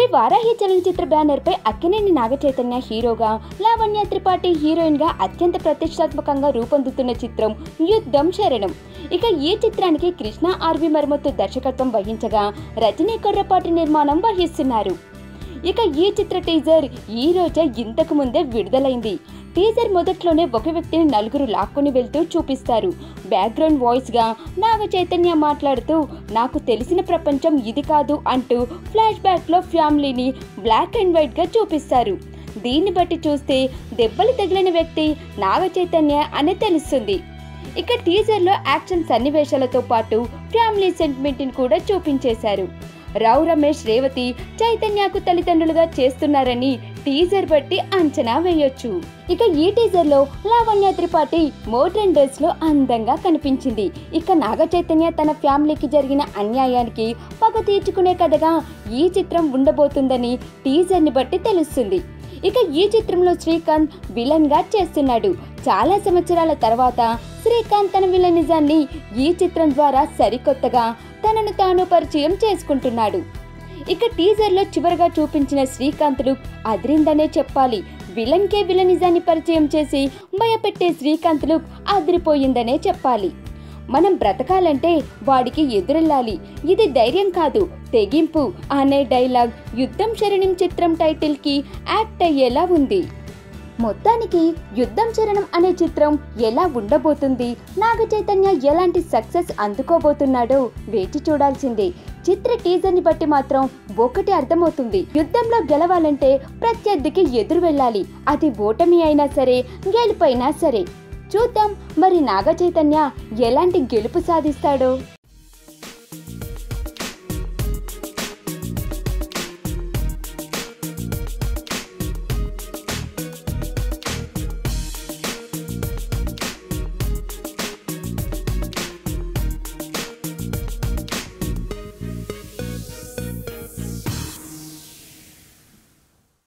వారాహి చలనచిత్ర బ్యానర్ పై అక్కినేని నాగచైతన్య హీరోగా లావణ్య త్రిపాఠి హీరోయిన్ గా అత్యంత ప్రతిష్టాత్మకంగా రూపొందుతున్న చిత్రం యుద్ధం శరణం ఇక ఈ చిత్రానికి కృష్ణ ఆర్వి మరమత్తు దర్శకత్వం వహించగా రజనీ కొర్రపాటి నిర్మాణం వహిస్తున్నారు ఇక ఈ చిత్ర టీజర్ ఈ రోజే ఇంతకు ముందే విడుదలైంది టీజర్ మొదట్లోనే ఒక వ్యక్తిని నలుగురు లాక్కొని వెళ్తూ చూపిస్తారు బ్యాక్గ్రౌండ్ వాయిస్ గా నాగ చైతన్య మాట్లాడుతూ నాకు తెలిసిన ప్రపంచం ఇది కాదు అంటూ ఫ్లాష్ బ్యాక్ లో ఫ్యామిలీని బ్లాక్ అండ్ వైట్ గా చూపిస్తారు దీన్ని బట్టి చూస్తే దెబ్బలు తగిలిన వ్యక్తి నాగ చైతన్య అని తెలుస్తుంది ఇక టీజర్లో యాక్షన్ సన్నివేశాలతో పాటు ఫ్యామిలీ సెంటిమెంట్ని కూడా చూపించేశారు రావు రమేష్ రేవతి చైతన్యకు తల్లిదండ్రులుగా చేస్తున్నారని టీజర్ బట్టి అంచనా వేయొచ్చు ఇక ఈ టీజర్ లో లావణ్య త్రిపాఠి మోడ్రన్ డ్రెస్ లో అందంగా కనిపించింది ఇక నాగ చైతన్య తన ఫ్యామిలీకి జరిగిన అన్యాయానికి పగ తీర్చుకునే కథగా ఈ చిత్రం ఉండబోతుందని టీజర్ ని బట్టి తెలుస్తుంది ఇక ఈ చిత్రంలో శ్రీకాంత్ విలన్ గా చేస్తున్నాడు చాలా సంవత్సరాల తర్వాత శ్రీకాంత్ తన విలనిజాన్ని ఈ చిత్రం ద్వారా సరికొత్తగా తనను తాను పరిచయం చేసుకుంటున్నాడు ఇక టీజర్లో చివరగా చూపించిన శ్రీకాంత్ లుక్ అదిరిందనే చెప్పాలి విలన్ కే విలనిజాన్ని పరిచయం చేసి భయపెట్టే శ్రీకాంత్ లుక్ అదిరిపోయిందనే చెప్పాలి మనం బ్రతకాలంటే వాడికి ఎదురెళ్ళాలి ఇది ధైర్యం కాదు తెగింపు అనే డైలాగ్ యుద్ధం శరణం చిత్రం టైటిల్కి యాక్ట్ అయ్యేలా ఉంది మొత్తానికి యుద్ధం చరణం అనే చిత్రం ఎలా ఉండబోతుంది నాగ చైతన్య ఎలాంటి సక్సెస్ అందుకోబోతున్నాడో వేచి చూడాల్సిందే చిత్ర టీజర్ ని బట్టి మాత్రం ఒకటి అర్థమవుతుంది యుద్ధంలో గెలవాలంటే ప్రత్యర్థికి ఎదురు వెళ్ళాలి అది ఓటమి అయినా సరే గెలుపైనా సరే చూద్దాం మరి నాగ చైతన్య ఎలాంటి గెలుపు సాధిస్తాడో